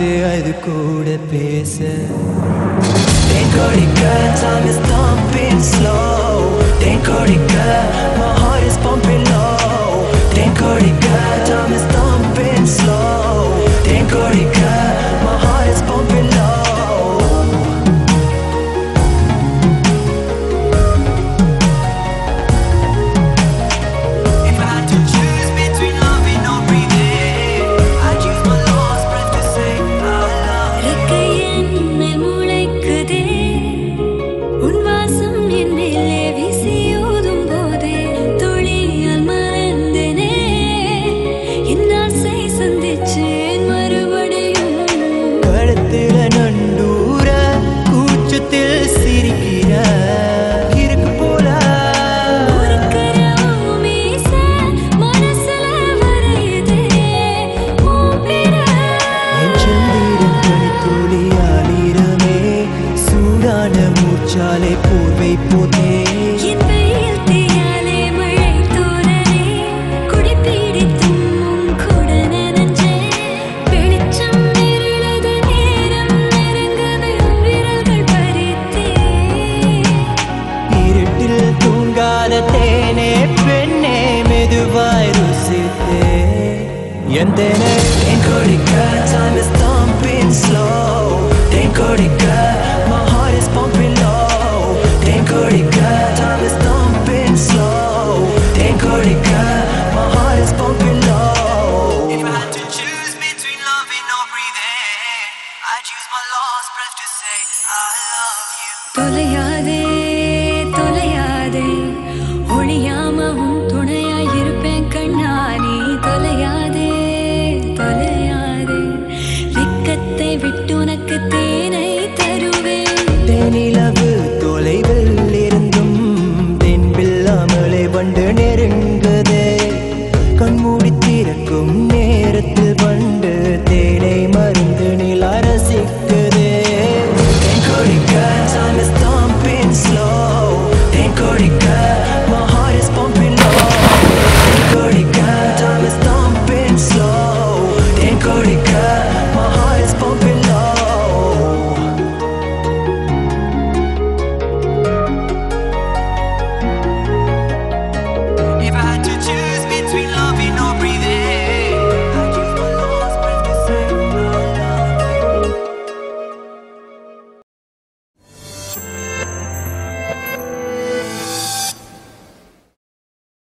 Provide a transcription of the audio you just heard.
காத்து அது கூட பேச தேன்கொடிக்க time is thumping slow தேன்கொடிக்க my heart is pumping low தேன்கொடிக்க time is thumping slow தேன்கொடிக்க my heart is pumping low If I had to choose between loving or breathing I'd use my last breath to say I love you இறக்கை என்னை முளைக்குதே உன் வாசம் என் மேலே வீசி ஊதும் போதே துளியால் மறந்தனே என் ஆசை சந்திச்சேன் மறுபடியும் கழுத்துல நண்டூர கூச்சத்தில் சிரிக்கிற இருக்கு போல ஒருக்கர மீச மனசுல வரையுதே உன் பேர என் சந்திரன் பனித்துளி ஆளிரமே சூடான மூச்சாலை போர்வை போதே என் வெயில் தீயாலே மழை தூரலே குடிப்பிடித்தும் உன் கூட நனைஞ்சேன். வெளிச்சம் இருளது நேரம் நெருங்குது விரல்கள் பறித்தேன். இருட்டில் தூங்காத தேனே பெண்ணே மெதுவாய் ருசித்தே என் தேனே தேன்கொடிக்க time is thumping slow தேன்கொடிக்க my heart is pumping low தேன்கொடிக்க time is thumping slow தேன்கொடிக்க my heart is pumping low If I had to choose between loving or breathing I'd use my last breath to say I love you தொலையாதே தொலையாதே ஒளியாம உன் துணையாய் இருப்பேன் கண்ணா நீ தொலையாதே தொலையாதே வெக்கத்தை விட்டு உனக்கு தேனை தருவேன் தேனிலவு தொலைவில் இருந்தும் தென்பில்லாமலே வண்டு நெருங்க